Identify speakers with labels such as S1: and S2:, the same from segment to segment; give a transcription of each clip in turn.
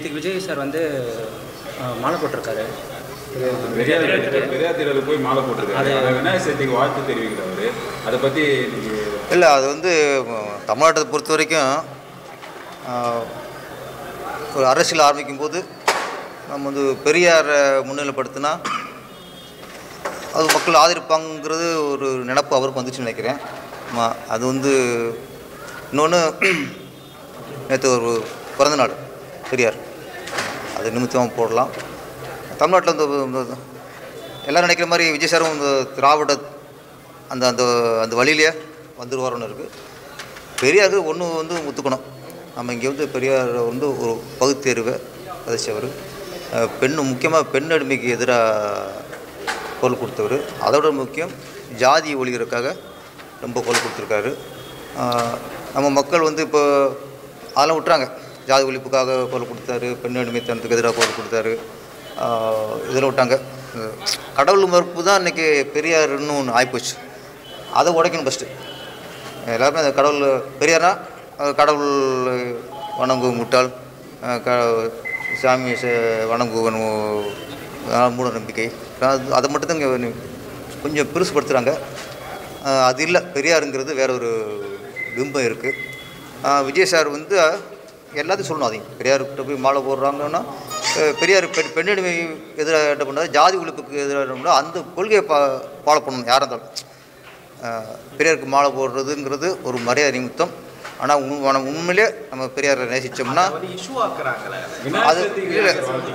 S1: நேற்றுக்கு விஜய் சார் வந்து அஹ், மாலை போட்டிருக்காரு
S2: பெரியார் பெரியார் திடலுக்கு போய் மாலை போட்டிருக்காரு அதை விநாயகர் சதுர்த்திக்கு வாழ்த்து தெரிவிக்கிறாரு அதை பற்றி நீங்கள்
S3: இல்லை அது வந்து ம், தமிழ்நாட்டை பொறுத்த வரைக்கும் ஆ, ஒரு அரசியல் ஆரம்பிக்கும் போது நம்ம வந்து பெரியாரை முன்னிலைப்படுத்தினா அது மக்கள் ஆதரிப்பாங்கிறது ஒரு நினப்பு அவருக்கு வந்துச்சுன்னு நினைக்கிறேன் ஆமாம் அது வந்து இன்னொன்று நேற்று ஒரு பிறந்த நாள் பெரியார் அது நிமித்தமாக போடலாம் தமிழ்நாட்டில் இந்த இந்த- எல்லாரும் நினைக்கிற மாதிரி விஜய் சாரும் இந்த திராவிட அந்த அந்த அந்த வழியிலே வந்துருவாரோன்னு இருக்குது பெரியாருக்கு ஒன்று வந்து ஒத்துக்கணும் நம்ம இங்கே வந்து பெரியார் வந்து ஒரு பகுத்தேர்வை விதைச்சவர் அஹ் பெண் முக்கியமாக பெண் அடிமைக்கு எதிராக குரல் கொடுத்தவர் அதோட முக்கியம் ஜாதி ஒழிகிறதுக்காக ரொம்ப குரல் கொடுத்துருக்காரு அஹ் நம்ம மக்கள் வந்து இப்போ அதெல்லாம் விட்டுறாங்க ஜாதி ஒழிப்புக்காக குரல் கொடுத்தாரு பெண் அடிமைத்தனத்துக்கு எதிராக குரல் கொடுத்தாரு அஹ் இதெல்லாம் விட்டாங்க அஹ் கடவுள் மறுப்பு தான் இன்றைக்கி பெரியார்னு ஒன்று ஆகிப்போச்சு அதை உடைக்கணும் ஃபஸ்ட்டு எல்லாருமே அந்த கடவுள் பெரியார்னா அஹ் கடவுள் வணங்கு முட்டாள் அஹ் க சாமி ச- வணங்குவன் அஹ் மூட நம்பிக்கை அது அதை மட்டும்தான் இங்கே கொஞ்சம் பெருசுப்படுத்துகிறாங்க அஹ் அது இல்லை பெரியாருங்கிறது வேற ஒரு பிம்பம் இருக்குது விஜய் சார் வந்து எல்லாத்தையும் சொல்லணும் அதையும் பெரியார்கிட்ட போய் மாலை போடுறாங்கன்னா அஹ் பெரியார் பெண் பெண்ணடிமை எதிராக என்ன பண்ணாரு ஜாதி ஒழிப்புக்கு எதிராக என்ன பண்ணாரு அந்த கொள்கையை பா ஃபாலோ பண்ணணும் யாராக இருந்தாலும் அஹ் பெரியாருக்கு மாலை போடுறதுங்கிறது ஒரு மரியாதை நிமித்தம் ஆனால் உண் ஆனால் உண்மையிலே நம்ம பெரியாரை நேசித்தோம்னா
S4: இஷ்யூ ஆக்குறாங்களே
S3: அது இல்லை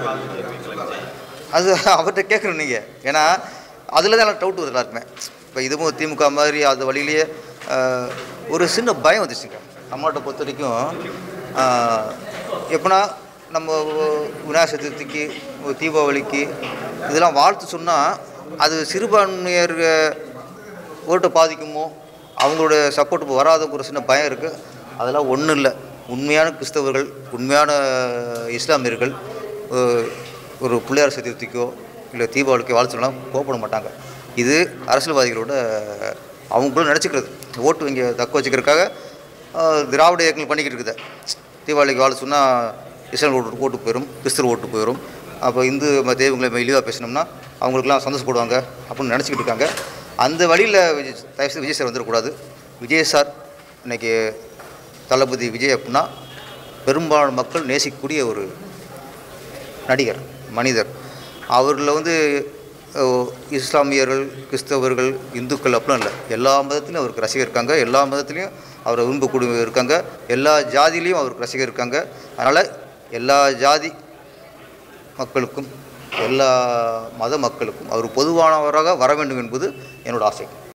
S3: அது அவர்கிட்ட கேட்கணும் நீங்கள் ஏன்னா அதில் தான் எனக்கு டவுட் வருது எல்லாருக்குமே இப்போ இதுவும் திமுக மாதிரி அது வழியிலேயே அஹ், ஒரு சின்ன பயம் வந்துச்சுங்க தமிழ்நாட்டை பொறுத்த வரைக்கும் அஹ், எப்படின்னா நம்ம விநாயகர் சதுர்த்திக்கு ஒரு தீபாவளிக்கு இதெல்லாம் வாழ்த்து சொன்னால் அது சிறுபான்மையர் ஓட்டை பாதிக்குமோ அவங்களோட சப்போர்ட் வராதுங்கிற ஒரு சின்ன பயம் இருக்குது அதெல்லாம் ஒன்றும் இல்லை உண்மையான கிறிஸ்தவர்கள் உண்மையான இஸ்லாமியர்கள் அஹ், ஒரு பிள்ளையார் சதுர்த்திக்கோ இல்லை தீபாவளிக்கோ வாழ்த்துலாம் கோப்பட மாட்டாங்க இது அரசியல்வாதிகளோட அவங்களும் நினச்சிக்கிறது ஓட்டு இங்கே தக்க வச்சுக்கிறதுக்காக அஹ், திராவிட இயக்கங்கள் பண்ணிக்கிட்டு இருக்குது தீபாவளிக்கு வாழ்த்து சொன்னால் இஸ்லாம் ஓட்டு ஓட்டு போயிடும் கிறிஸ்தவ ஓட்டு போயிடும் அப்போ இந்து ம- தெய்வங்களை நம்ம இழிவாக பேசினோம்னா அவங்களுக்குலாம் சந்தோஷப்படுவாங்க அப்படின்னு நினச்சிக்கிட்டு இருக்காங்க அந்த வழியில் விஜய் தயவுசெய்து விஜய் சார் வந்துடக்கூடாது விஜய் சார் இன்னைக்கு தளபதி விஜய் அப்படின்னா பெரும்பாலான மக்கள் நேசிக்கக்கூடிய ஒரு நடிகர் மனிதர் அவரில் வந்து அஹ், இஸ்லாமியர்கள் கிறிஸ்தவர்கள் இந்துக்கள் அப்படிலாம் இல்லை எல்லா மதத்துலையும் அவருக்கு ரசிகர் இருக்காங்க எல்லா மதத்துலேயும் அவரை விரும்பக்கூடிய இருக்காங்க எல்லா ஜாதியிலையும் அவருக்கு ரசிகர் இருக்காங்க அதனால் எல்லா ஜாதி மக்களுக்கும் எல்லா மத மக்களுக்கும் அவர் பொதுவானவராக வர வேண்டும் என்பது என்னோட ஆசை